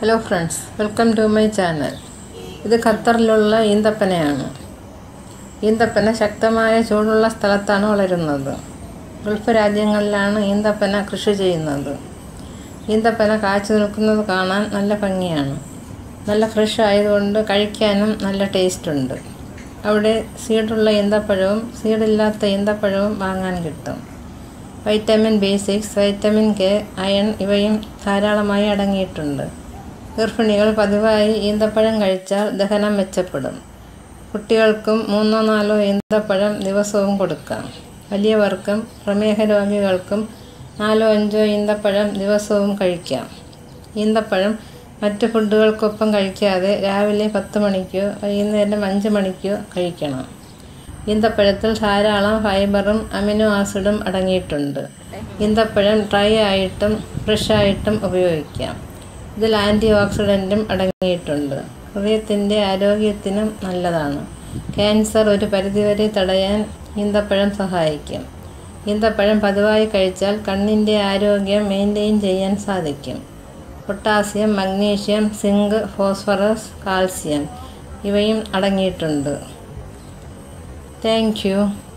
hello friends welcome to my channel ഇത് ഖത്തറിലുള്ള ഈന്തപ്പനയാണ് ഈന്തപ്പന ശക്തമായ ചൂടുള്ള സ്ഥലത്താണ് വളരുന്നത് ഗൾഫ് രാജ്യങ്ങളിലാണ് ഈന്തപ്പന കൃഷി ചെയ്യുന്നത് ഈന്തപ്പന കാച്ചു നിൽക്കുന്നത് കാണാൻ നല്ല ഭംഗിയാണ് നല്ല ഫ്രഷ് ആയതുകൊണ്ട് കഴിക്കാനും നല്ല ടേസ്റ്റ് ഉണ്ട് അവിടെ സീഡുള്ള ഈന്തപ്പഴവും സീഡില്ലാത്ത ഈന്തപ്പഴവും വാങ്ങാൻ കിട്ടും vitamin B six vitamin K iron ഇവയും ധാരാളമായി അടങ്ങിയിട്ടുണ്ട് ഗർഭിണികൾ പതിവായി ഈന്തപ്പഴം കഴിച്ചാൽ ദഹനം മെച്ചപ്പെടും കുട്ടികൾക്കും മൂന്നോ നാലോ ഈന്തപ്പഴം ദിവസവും കൊടുക്കാം വലിയവർക്കും പ്രമേഹ രോഗികൾക്കും നാലോ അഞ്ചോ ഈന്തപ്പഴം ദിവസവും കഴിക്കാം ഈന്തപ്പഴം മറ്റ് ഫുഡുകൾക്കൊപ്പം കഴിക്കാതെ രാവിലെ പത്ത് മണിക്കോ വൈകുന്നേരം അഞ്ച് മണിക്കോ കഴിക്കണം ഈന്തപ്പഴത്തിൽ ധാരാളം ഫൈബറും അമിനോ ആസിഡും അടങ്ങിയിട്ടുണ്ട് ഈന്തപ്പഴം ഡ്രൈ ആയിട്ടും ഫ്രഷായിട്ടും ഉപയോഗിക്കാം ഇതിൽ ആൻറ്റി ഓക്സിഡൻറ്റും അടങ്ങിയിട്ടുണ്ട് ഹൃദയത്തിൻ്റെ ആരോഗ്യത്തിനും നല്ലതാണ് ക്യാൻസർ ഒരു പരിധിവരെ തടയാൻ ഈന്തപ്പഴം സഹായിക്കും ഈന്തപ്പഴം പതിവായി കഴിച്ചാൽ കണ്ണിൻ്റെ ആരോഗ്യം മെയിൻറ്റെയിൻ ചെയ്യാൻ സാധിക്കും potassium magnesium zinc phosphorus calcium ഇവയും അടങ്ങിയിട്ടുണ്ട് താങ്ക് യു